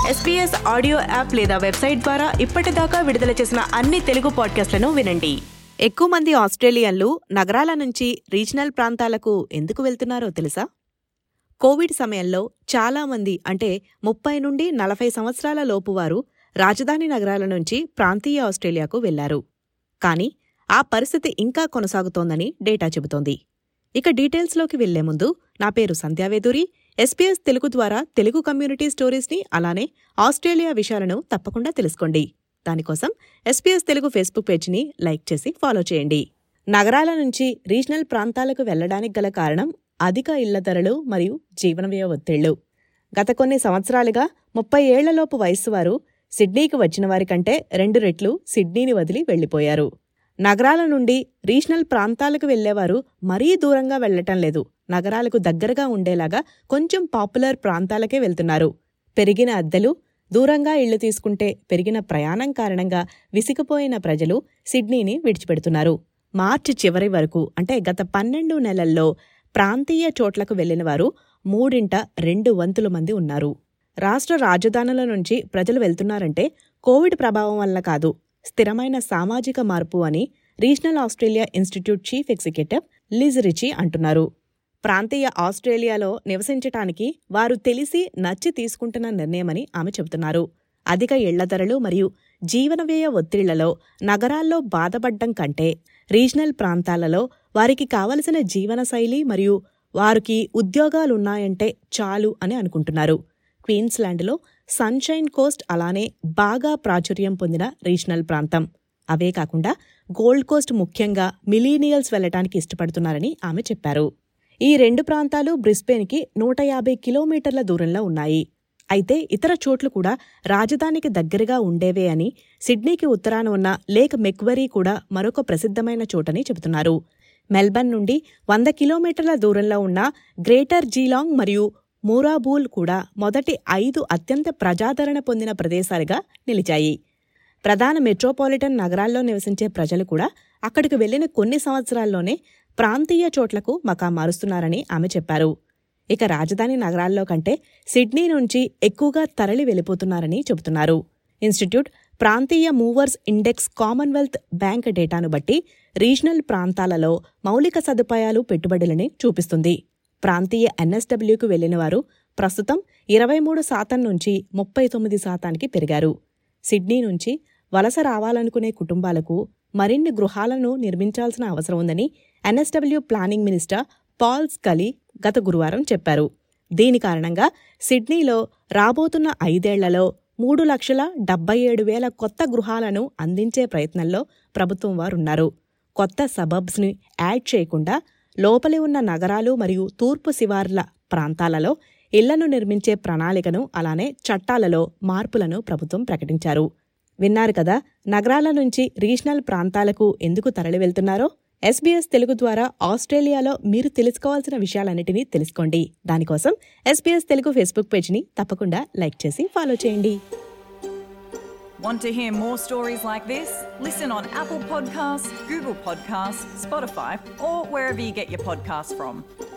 SPS audio app లేదా website ద్వారా ఇప్పటిదాకా విడుదల చేసిన అన్ని తెలుగు పాడ్కాస్ట్లను వినండి ఎక్కువ మంది ఆస్ట్రేలియన్లు నగరాల నుంచి రీజనల్ ప్రాంతాలకు ఎందుకు వెళ్తున్నారో తెలుసా కోవిడ్ సమయంలో చాలా మంది అంటే ముప్పై నుండి నలభై సంవత్సరాల లోపు వారు రాజధాని నగరాల నుంచి ప్రాంతీయ ఆస్ట్రేలియాకు వెళ్లారు కానీ ఆ పరిస్థితి ఇంకా కొనసాగుతోందని డేటా చెబుతోంది ఇక డీటెయిల్స్లోకి వెళ్లే ముందు నా పేరు సంధ్యావేదూరి ఎస్పీఎస్ తెలుగు ద్వారా తెలుగు కమ్యూనిటీ స్టోరీస్ని అలానే ఆస్ట్రేలియా విషయాలను తప్పకుండా తెలుసుకోండి దానికోసం ఎస్పీఎస్ తెలుగు ఫేస్బుక్ పేజీని లైక్ చేసి ఫాలో చేయండి నగరాల నుంచి రీజనల్ ప్రాంతాలకు వెళ్లడానికి గల కారణం అధిక ఇళ్ల ధరలు మరియు జీవన వ్యయ ఒత్తిళ్లు గత కొన్ని సంవత్సరాలుగా ముప్పై ఏళ్లలోపు వయస్సు వారు సిడ్నీకి వచ్చిన వారి కంటే రెండు రెట్లు సిడ్నీని వదిలి వెళ్లిపోయారు నగరాల నుండి రీజనల్ ప్రాంతాలకు వెళ్లేవారు మరీ దూరంగా వెళ్లటం లేదు నగరాలకు దగ్గరగా ఉండేలాగా కొంచెం పాపులర్ ప్రాంతాలకే వెళ్తున్నారు పెరిగిన అద్దెలు దూరంగా ఇళ్లు తీసుకుంటే పెరిగిన ప్రయాణం కారణంగా విసిగిపోయిన ప్రజలు సిడ్నీని విడిచిపెడుతున్నారు మార్చి చివరి వరకు అంటే గత పన్నెండు నెలల్లో ప్రాంతీయ చోట్లకు వెళ్లిన వారు మూడింట రెండు వంతుల మంది ఉన్నారు రాష్ట్ర రాజధానుల నుంచి ప్రజలు వెళ్తున్నారంటే కోవిడ్ ప్రభావం వల్ల కాదు స్థిరమైన సామాజిక మార్పు అని regional Australia institute chief executive Liz Richie అంటున్నారు ప్రాంతీయ ఆస్ట్రేలియాలో నివసించటానికి వారు తెలిసి నచ్చి తీసుకుంటున్న నిర్ణయమని ఆమె చెబుతున్నారు అధిక ఇళ్ల ధరలు మరియు జీవన వ్యయ ఒత్తిళ్లలో నగరాల్లో బాధపడ్డం కంటే రీజనల్ ప్రాంతాలలో వారికి కావలసిన జీవనశైలి మరియు వారికి ఉద్యోగాలున్నాయంటే చాలు అని అనుకుంటున్నారు క్వీన్స్లాండ్లో సన్షైన్ కోస్ట్ అలానే బాగా ప్రాచుర్యం పొందిన రీజనల్ ప్రాంతం అవే కాకుండా గోల్డ్ కోస్ట్ ముఖ్యంగా మిలీనియల్స్ వెళ్లటానికి ఇష్టపడుతున్నారని ఆమె చెప్పారు ఈ రెండు ప్రాంతాలు బ్రిస్బెన్కి నూట యాభై కిలోమీటర్ల దూరంలో ఉన్నాయి అయితే ఇతర చోట్లు కూడా రాజధానికి దగ్గరగా ఉండేవే అని సిడ్నీకి ఉత్తరాన ఉన్న లేక్ మెక్వరీ కూడా మరొక ప్రసిద్ధమైన చోటని చెబుతున్నారు మెల్బర్న్ నుండి వంద కిలోమీటర్ల దూరంలో ఉన్న గ్రేటర్ జీలాంగ్ మరియు మూరాబూల్ కూడా మొదటి ఐదు అత్యంత ప్రజాదరణ పొందిన ప్రదేశాలుగా నిలిచాయి ప్రధాన మెట్రోపాలిటన్ నగరాల్లో నివసించే ప్రజలు కూడా అక్కడికి వెళ్లిన కొన్ని సంవత్సరాల్లోనే ప్రాంతీయ చోట్లకు మకా మారుస్తున్నారని ఆమె చెప్పారు ఇక రాజధాని నగరాల్లో కంటే సిడ్నీ నుంచి ఎక్కువగా తరలి వెళ్లిపోతున్నారని చెబుతున్నారు ఇన్స్టిట్యూట్ ప్రాంతీయ మూవర్స్ ఇండెక్స్ కామన్వెల్త్ బ్యాంక్ డేటాను బట్టి రీజనల్ ప్రాంతాలలో మౌలిక సదుపాయాలు పెట్టుబడులని చూపిస్తుంది ప్రాంతీయ ఎన్ఎస్డబ్ల్యూకు వెళ్లిన వారు ప్రస్తుతం ఇరవై మూడు శాతం నుంచి ముప్పై తొమ్మిది శాతానికి పెరిగారు సిడ్నీ నుంచి వలస రావాలనుకునే కుటుంబాలకు మరిన్ని గృహాలను నిర్మించాల్సిన అవసరం ఉందని NSW planning minister Paul Scully గత గురువారం చెప్పారు దీని కారణంగా సిడ్నీలో రాబోతున్న ఐదేళ్లలో మూడు లక్షల డెబ్బై ఏడు వేల కొత్త గృహాలను అందించే ప్రయత్నంలో ప్రభుత్వం వారున్నారు కొత్త సబబ్స్ని యాడ్ చేయకుండా లోపలి ఉన్న నగరాలు మరియు తూర్పు శివార్ల ప్రాంతాలలో ఇళ్లను నిర్మించే ప్రణాళికను అలానే చట్టాలలో మార్పులను ప్రభుత్వం ప్రకటించారు విన్నారు కదా నగరాల నుంచి రీజనల్ ప్రాంతాలకు ఎందుకు తరలి వెళ్తున్నారో ఎస్బీఎస్ తెలుగు ద్వారా ఆస్ట్రేలియాలో మీరు తెలుసుకోవాల్సిన విషయాలన్నిటినీ తెలుసుకోండి దానికోసం ఎస్బీఎస్ తెలుగు ఫేస్బుక్ పేజ్ని తప్పకుండా లైక్ చేసి ఫాలో చేయండి Want to hear more stories like this? Listen on Apple Podcasts, Google Podcasts, Spotify, or wherever you get your podcasts from.